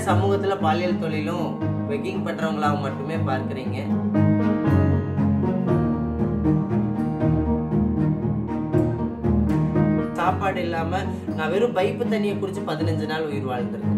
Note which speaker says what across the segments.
Speaker 1: சமூகத்துல பாலியல் தொழிலும் வெக்கிங் பண்றவங்களாக மட்டுமே பார்க்கறீங்க சாப்பாடு இல்லாம நான் வெறும் பைப்பு தண்ணியை குடிச்சு பதினஞ்சு நாள் உயிர் வாழ்ந்திருக்கேன்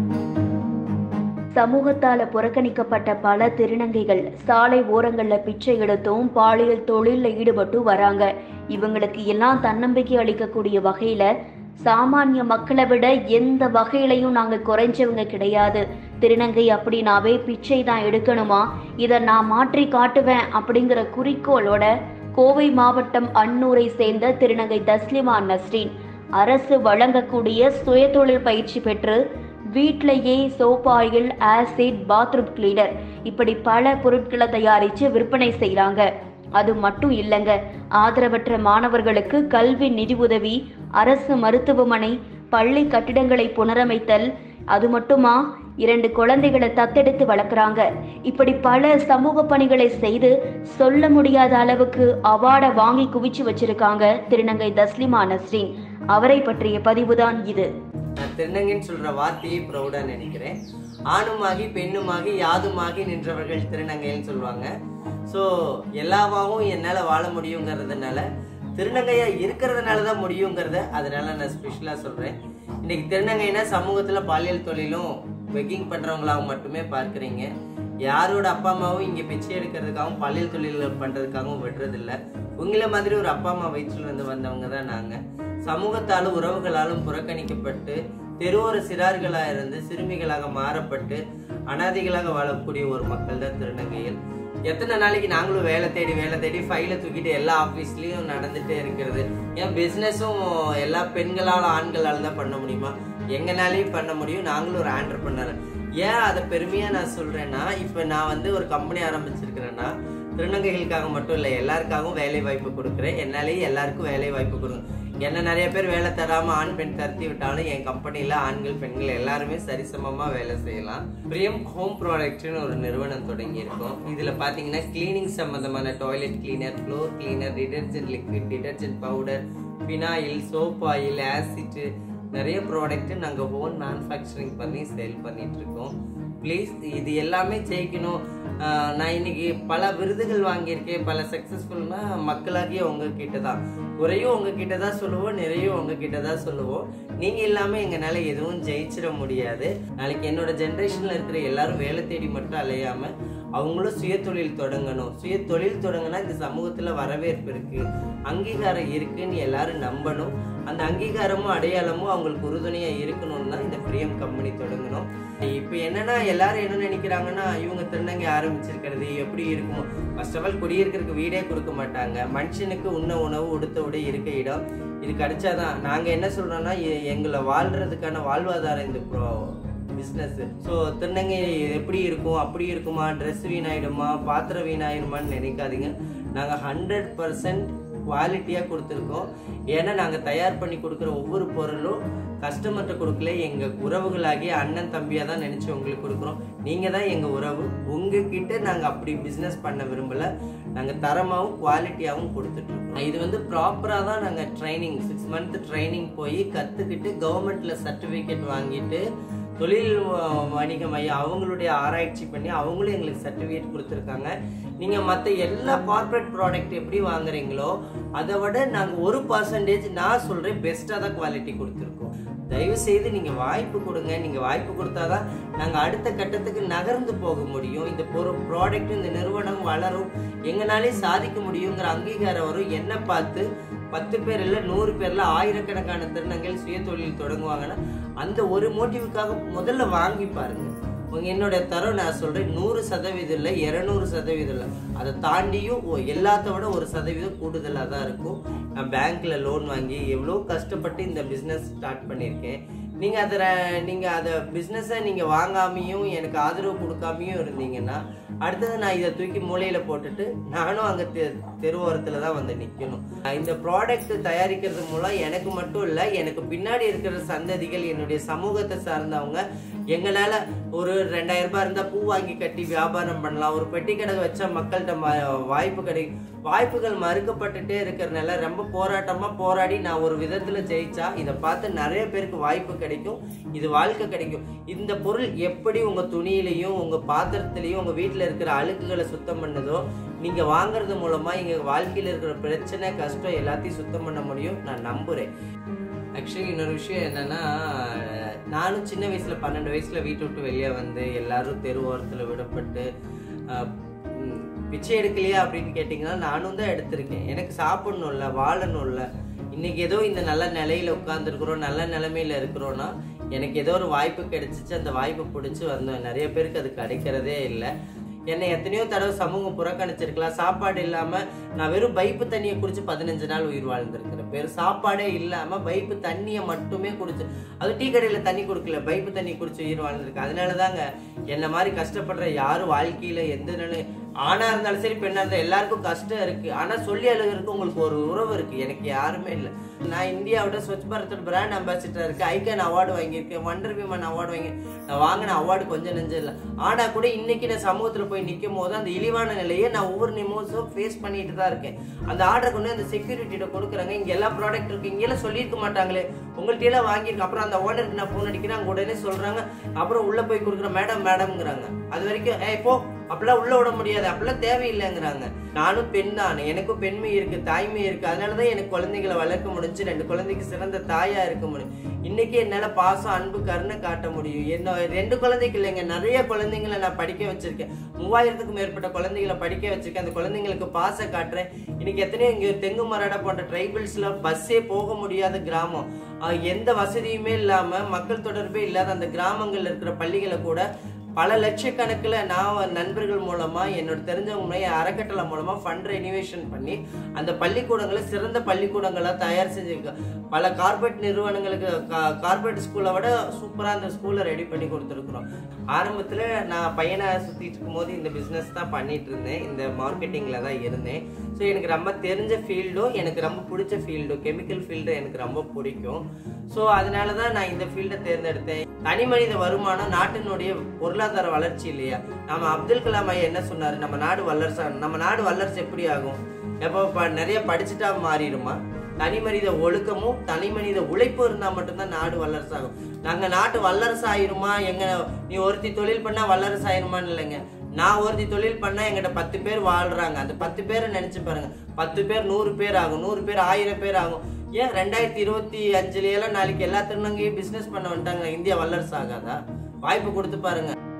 Speaker 2: சமூகத்தால புறக்கணிக்கப்பட்ட பல திருநங்கைகள் சாலை ஓரங்கள்ல பிச்சை எடுத்தும் பாலியல் தொழில்ல ஈடுபட்டு வராங்க இவங்களுக்கு எல்லாம் தன்னம்பிக்கை அளிக்கக்கூடிய வகையில சாமானிய மக்களை விட எந்த வகையிலையும் நாங்க குறைஞ்சவங்க கிடையாது திருநங்கை அப்படின்னாவே பிச்சை தான் எடுக்கணுமா இதை நான் மாற்றி காட்டுவேன் அப்படிங்கிற குறிக்கோளோட கோவை மாவட்டம் அன்னூரை சேர்ந்த திருநங்கை தஸ்லிமா நஸ்ரீன் அரசு வழங்கக்கூடிய சுயதொழில் பயிற்சி பெற்று வீட்டிலேயே soap oil acid bathroom cleaner இப்படி பல பொருட்களை தயாரித்து விற்பனை செய்கிறாங்க அது மட்டும் இல்லைங்க ஆதரவற்ற மாணவர்களுக்கு கல்வி நிதி உதவி அரசு மருத்துவமனை பள்ளி கட்டிடங்களை புனரமைத்தல் அது மட்டுமா இரண்டு குழந்தைகளை தத்தெடுத்து வளர்க்குறாங்க இப்படி பல சமூக பணிகளை செய்து சொல்ல முடியாத அளவுக்கு அவார்டை வாங்கி குவிச்சு வச்சிருக்காங்க திருநங்கை தஸ்லிமா நஸ்ரீன் அவரை பற்றிய பதிவுதான் இது
Speaker 1: நான் திருநங்கைன்னு சொல்ற வார்த்தையை ப்ரௌடா நினைக்கிறேன் ஆணுமாகி பெண்ணுமாகி யாதுமாகி நின்றவர்கள் திருநங்கைன்னு சொல்லுவாங்க ஸோ எல்லாவாவும் என்னால் வாழ முடியுங்கிறதுனால திருநங்கையா இருக்கிறதுனால தான் முடியுங்கிறத அதனால நான் ஸ்பெஷலாக சொல்கிறேன் இன்னைக்கு திருநங்கைனா சமூகத்தில் பாலியல் தொழிலும் வெக்கிங் பண்ணுறவங்களாக மட்டுமே பார்க்குறீங்க யாரோட அப்பா அம்மாவும் இங்கே பிச்சை எடுக்கிறதுக்காகவும் பாலியல் தொழில் பண்ணுறதுக்காகவும் விடுறதில்ல உங்களை மாதிரி ஒரு அப்பா அம்மா வயிற்றுல இருந்து வந்தவங்க தான் நாங்கள் சமூகத்தாலும் உறவுகளாலும் புறக்கணிக்கப்பட்டு தெருவோர சிறார்களாக இருந்து சிறுமிகளாக மாறப்பட்டு அனாதைகளாக வாழக்கூடிய ஒரு மக்கள் தான் திருநங்கையில் எத்தனை நாளைக்கு நாங்களும் வேலை தேடி வேலை தேடி ஃபைலை தூக்கிட்டு எல்லா ஆஃபீஸ்லேயும் நடந்துகிட்டே இருக்கிறது ஏன் பிஸ்னஸும் எல்லா பெண்களால் ஆண்களால் தான் பண்ண முடியுமா எங்கனாலையும் பண்ண முடியும் நாங்களும் ஒரு ஆண்டர்பனர் ஏன் அதை பெருமையாக நான் சொல்கிறேன்னா இப்போ நான் வந்து ஒரு கம்பெனி ஆரம்பிச்சிருக்கிறேன்னா திருநங்கைகளுக்காக மட்டும் இல்லை எல்லாருக்காகவும் வேலை வாய்ப்பு கொடுக்குறேன் என்னாலேயும் எல்லாருக்கும் வேலை வாய்ப்பு கொடுங்க என்ன நிறைய பேர் வேலை தராம ஆண் பெண் தருத்தி விட்டாலும் என் கம்பெனில ஆண்கள் பெண்கள் எல்லாருமே சரிசமமா வேலை செய்யலாம் பிரியம் ஹோம் ப்ராடக்ட்னு ஒரு நிறுவனம் தொடங்கி இருக்கோம் இதுல பாத்தீங்கன்னா கிளீனிங் சம்பந்தமான toilet cleaner floor cleaner detergent liquid detergent powder phenyl soap oil acid நிறைய ப்ராடக்ட் நாங்கள் ஓன் மேனுஃபேக்சரிங் பண்ணி சேல் பண்ணிட்டு இருக்கோம் ப்ளீஸ் இது எல்லாமே ஜெயிக்கணும் ஆஹ் நான் இன்னைக்கு பல விருதுகள் வாங்கியிருக்கேன் பல சக்ஸஸ்ஃபுல்னா மக்களாகிய உங்ககிட்ட தான் குறையும் உங்ககிட்ட தான் சொல்லுவோம் நிறையும் உங்ககிட்ட தான் சொல்லுவோம் நீங்க இல்லாம எங்களால எதுவும் ஜெயிச்சிட முடியாது நாளைக்கு என்னோட ஜென்ரேஷன்ல இருக்கிற எல்லாரும் வேலை தேடி மட்டும் அலையாம அவங்களும் சுய தொழில் தொடங்கணும் சுய தொழில் தொடங்கினா இந்த சமூகத்துல வரவேற்பு இருக்கு அங்கீகாரம் இருக்குன்னு எல்லாரும் நம்பணும் அந்த அங்கீகாரமும் அடையாளமும் அவங்களுக்கு உறுதுணையா இருக்கணும்னு தான் இந்த பிரியம் கம்பெனி தொடங்கணும் இப்போ என்னன்னா எல்லாரும் என்ன நினைக்கிறாங்கன்னா இவங்க திருநங்கை ஆரம்பிச்சிருக்கிறது எப்படி இருக்கும் ஃபர்ஸ்ட் ஆஃப் ஆல் குடியிருக்கிறதுக்கு வீடே கொடுக்க மாட்டாங்க மனுஷனுக்கு உண்ண உணவு உடுத்த உடை இருக்க இடம் இது கிடைச்சாதான் நாங்க என்ன சொல்றோம்னா எ- எங்களை வாழ்றதுக்கான வாழ்வாதாரம் இந்த பிஸ்னஸ் ஸோ திருநங்கை எப்படி இருக்கும் அப்படி இருக்குமா ட்ரெஸ் வீணாயிடுமா பாத்திரம் வீணாயிடுமான்னு நினைக்காதீங்க நாங்கள் ஹண்ட்ரட் பர்சன்ட் குவாலிட்டியாக கொடுத்துருக்கோம் ஏன்னா நாங்கள் தயார் பண்ணி கொடுக்குற ஒவ்வொரு பொருளும் கஸ்டமர்கிட்ட கொடுக்கல எங்கள் உறவுகளாகி அண்ணன் தம்பியாக தான் நினச்சி உங்களுக்கு கொடுக்குறோம் நீங்கள் தான் எங்கள் உறவு உங்ககிட்ட நாங்கள் அப்படி பிஸ்னஸ் பண்ண விரும்பலை நாங்கள் தரமாகவும் குவாலிட்டியாகவும் கொடுத்துட்ருக்கோம் இது வந்து ப்ராப்பராக தான் நாங்கள் ட்ரைனிங் சிக்ஸ் மந்த் ட்ரைனிங் போய் கற்றுக்கிட்டு கவர்மெண்ட்டில் சர்டிஃபிகேட் வாங்கிட்டு தொழில் வ- வணிக மையம் அவங்களுடைய ஆராய்ச்சி பண்ணி அவங்களும் எங்களுக்கு சர்டிஃபிகேட் கொடுத்துருக்காங்க நீங்கள் மற்ற எல்லா கார்ப்பரேட் ப்ராடக்ட் எப்படி வாங்குறீங்களோ அதை விட நாங்கள் ஒரு பர்சன்டேஜ் நான் சொல்கிறேன் பெஸ்ட்டாக தான் குவாலிட்டி கொடுத்துருக்கோம் தயவு செய்து நீங்கள் வாய்ப்பு கொடுங்க நீங்கள் வாய்ப்பு கொடுத்தாதான் நாங்கள் அடுத்த கட்டத்துக்கு நகர்ந்து போக முடியும் இந்த பொரு ப்ராடக்ட் இந்த நிறுவனம் வளரும் எங்களாலே சாதிக்க முடியுங்கிற அங்கீகாரம் வரும் என்ன பார்த்து பத்து பேர் இல்லை நூறு பேர்ல ஆயிரக்கணக்கான திருநங்கைகள் சுய தொழில் தொடங்குவாங்கன்னா அந்த ஒரு மோட்டிவுக்காக முதல்ல வாங்கி பாருங்க உங்க என்னோட தரம் நான் சொல்றேன் நூறு சதவீதம் இல்லை இருநூறு சதவீதம் இல்லை அதை தாண்டியும் ஒ- எல்லாத்த விட ஒரு சதவீதம் கூடுதலாக தான் இருக்கும் நான் பேங்க்ல லோன் வாங்கி எவ்வளோ கஷ்டப்பட்டு இந்த பிஸ்னஸ் ஸ்டார்ட் பண்ணியிருக்கேன் நீங்க அதை நீங்க அதை பிஸ்னஸை நீங்க வாங்காமையும் எனக்கு ஆதரவு கொடுக்காமையும் இருந்தீங்கன்னா அடுத்தது நான் இதை தூக்கி மூலையில போட்டுட்டு நானும் அங்க தெ- தெருவோரத்துல தான் வந்து நிக்கணும் இந்த ப்ராடக்ட் தயாரிக்கிறது மூலம் எனக்கு மட்டும் இல்ல எனக்கு பின்னாடி இருக்கிற சந்ததிகள் என்னுடைய சமூகத்தை சார்ந்தவங்க எங்களால ஒரு ரெண்டாயிரம் ரூபாய் இருந்தா பூ வாங்கி கட்டி வியாபாரம் பண்ணலாம் ஒரு பெட்டி கடை வச்சா மக்கள்கிட்ட ம- வாய்ப்பு கிடைக்கும் வாய்ப்புகள் மறுக்கப்பட்டுட்டே இருக்கிறனால ரொம்ப போராட்டமா போராடி நான் ஒரு விதத்துல ஜெயிச்சா இதை பார்த்து நிறைய பேருக்கு வாய்ப்பு கிடைக்கும் இது வாழ்க்கை கிடைக்கும் இந்த பொருள் எப்படி உங்க துணியிலையும் உங்க பாத்திரத்திலையும் உங்க வீட்டுல இருக்கிற அழுக்குகளை சுத்தம் பண்ணதோ நீங்க வாங்குறது மூலமா எங்க வாழ்க்கையில இருக்கிற பிரச்சனை கஷ்டம் எல்லாத்தையும் சுத்தம் பண்ண முடியும் நான் நம்புறேன் ஆக்சுவலி இன்னொரு விஷயம் என்னன்னா நானும் சின்ன வயசுல பன்னெண்டு வயசுல வீட்டை விட்டு வெளியே வந்து எல்லாரும் தெரு ஓரத்துல விடப்பட்டு ஆஹ், ம், பிச்சை எடுக்கலையா அப்படின்னு கேட்டிங்கன்னா நானும் தான் எடுத்திருக்கேன் எனக்கு சாப்பிடணும்ல வாழணும்ல இன்னைக்கு ஏதோ இந்த நல்ல நிலையில உட்காந்துருக்குறோம் நல்ல நிலைமையில இருக்கிறோன்னா எனக்கு ஏதோ ஒரு வாய்ப்பு கிடைச்சிச்சு அந்த வாய்ப்பு பிடிச்சி வந்தோம் நிறைய பேருக்கு அது கிடைக்கிறதே இல்லை என்னை எத்தனையோ தடவை சமூகம் புறக்கணிச்சிருக்கலாம் சாப்பாடு இல்லாம நான் வெறும் பைப்பு தண்ணியை குடிச்சு பதினஞ்சு நாள் உயிர் வாழ்ந்திருக்கிறேன் பேர் சாப்பாடே இல்லாம பைப்பு தண்ணியை மட்டுமே குடிச்சு அது டீ கடையில தண்ணி கொடுக்கல பைப்பு தண்ணி குடிச்சு உயிர் வாழ்ந்திருக்கேன் அதனாலதாங்க என்ன மாதிரி கஷ்டப்படுற யாரும் வாழ்க்கையில எந்த நிலை ஆணா இருந்தாலும் சரி பெண்ணா இருந்தாலும் எல்லாருக்கும் கஷ்டம் இருக்கு ஆனா சொல்லி அழுகிறதுக்கு உங்களுக்கு ஒரு உறவு இருக்கு எனக்கு யாருமே இல்லை நான் இந்தியாவோட ஸ்வச் பாரத்தோட பிராண்ட் அம்பாசிடர் இருக்கு ஐகன் அவார்டு வாங்கியிருக்கேன் வண்டர் விமன் அவார்டு வாங்கி நான் வாங்கின அவார்டு கொஞ்சம் நெஞ்சம் இல்லை ஆனா கூட இன்னைக்கு நான் சமூகத்துல போய் நிற்கும் போது அந்த இழிவான நிலையை நான் ஒவ்வொரு நிமிஷம் ஃபேஸ் பண்ணிட்டு தான் இருக்கேன் அந்த ஆர்டர் கொண்டு அந்த செக்யூரிட்டிட்ட கொடுக்குறாங்க இங்க எல்லா ப்ராடக்ட் இருக்கு இங்கெல்லாம் சொல்லியிருக்க மாட்டாங்களே உங்கள்ட்ட எல்லாம் வாங்கியிருக்கேன் அப்புறம் அந்த ஓனருக்கு நான் ஃபோன் அடிக்கிறேன் அங்க உடனே சொல்றாங்க அப்புறம் உள்ள போய் கொடுக்குறேன் மேடம் மேடம்ங்கிறாங்க அது வரைக்கும் ஏய் போ அப்படிலாம் உள்ள விட முடியாது அப்படிலாம் தேவையில்லைங்கிறாங்க நானும் பெண் தான் எனக்கும் பெண்மை இருக்கு தாய்மை இருக்கு அதனாலதான் எனக்கு குழந்தைகளை வளர்க்க முடிஞ்சு ரெண்டு குழந்தைக்கு சிறந்த தாயா இருக்க முடியும் இன்னைக்கு என்னால பாசம் அன்பு கருணை காட்ட முடியும் என்ன ரெண்டு குழந்தைக்கு இல்லைங்க நிறைய குழந்தைங்களை நான் படிக்க வச்சிருக்கேன் மூவாயிரத்துக்கும் மேற்பட்ட குழந்தைகளை படிக்க வச்சிருக்கேன் அந்த குழந்தைங்களுக்கு பாச காட்டுறேன் இன்னைக்கு எத்தனையோ இங்க தெங்கு மராடா போன்ற ட்ரைபிள்ஸ்ல பஸ்ஸே போக முடியாத கிராமம் ஆஹ் எந்த வசதியுமே இல்லாம மக்கள் தொடர்பே இல்லாத அந்த கிராமங்கள்ல இருக்கிற பள்ளிகளை கூட பல லட்சக்கணக்கில் நான் நண்பர்கள் மூலமா என்னோட தெரிஞ்சவங்க மூலம் என் அறக்கட்டளை மூலமா ஃபண்ட் ரெனிவேஷன் பண்ணி அந்த பள்ளிக்கூடங்களை சிறந்த பள்ளிக்கூடங்களா தயார் செஞ்சிருக்கேன் பல கார்பரேட் நிறுவனங்களுக்கு கார்பரேட் ஸ்கூலை விட சூப்பரா அந்த ஸ்கூலை ரெடி பண்ணி கொடுத்துருக்குறோம் ஆரம்பத்துல நான் பையனை சுத்திட்டு இருக்கும்போது இந்த பிசினஸ் தான் பண்ணிட்டு இருந்தேன் இந்த மார்க்கெட்டிங்ல தான் இருந்தேன் ஸோ எனக்கு ரொம்ப தெரிஞ்ச ஃபீல்டும் எனக்கு ரொம்ப பிடிச்ச ஃபீல்டும் கெமிக்கல் ஃபீல்டு எனக்கு ரொம்ப பிடிக்கும் ஸோ அதனால தான் நான் இந்த ஃபீல்டை தேர்ந்தெடுத்தேன் தனி மனித வருமானம் நாட்டினுடைய பொருளாதார வளர்ச்சி இல்லையா நம்ம அப்துல் கலாம் ஐயா என்ன சொன்னாரு நம்ம நாடு வல்லரசு நம்ம நாடு வல்லரசு எப்படி ஆகும் எப்போ ப- நிறைய படிச்சுட்டா மாறிடுமா தனி மனித ஒழுக்கமும் தனி மனித உழைப்பும் இருந்தா மட்டும்தான் நாடு வல்லரசு ஆகும் நாங்க நாட்டு வல்லரசு ஆயிருமா எங்க நீ ஒருத்தி தொழில் பண்ணா வல்லரசு ஆயிருமான்னு இல்லைங்க நான் ஒருத்தி தொழில் பண்ணா எங்கிட்ட பத்து பேர் வாழ்றாங்க அந்த பத்து பேரை நினைச்சு பாருங்க பத்து பேர் நூறு பேர் ஆகும் நூறு பேர் ஆயிரம் பேர் ஆகும் ஏன் ரெண்டாயிரத்தி இருபத்தி அஞ்சுல எல்லாம் நாளைக்கு எல்லா திருநங்கையும் பிசினஸ் பண்ண வந்துட்டாங்க இந்தியா வல்லரசு ஆகாதா வாய்ப்பு கொடுத்து பாருங்க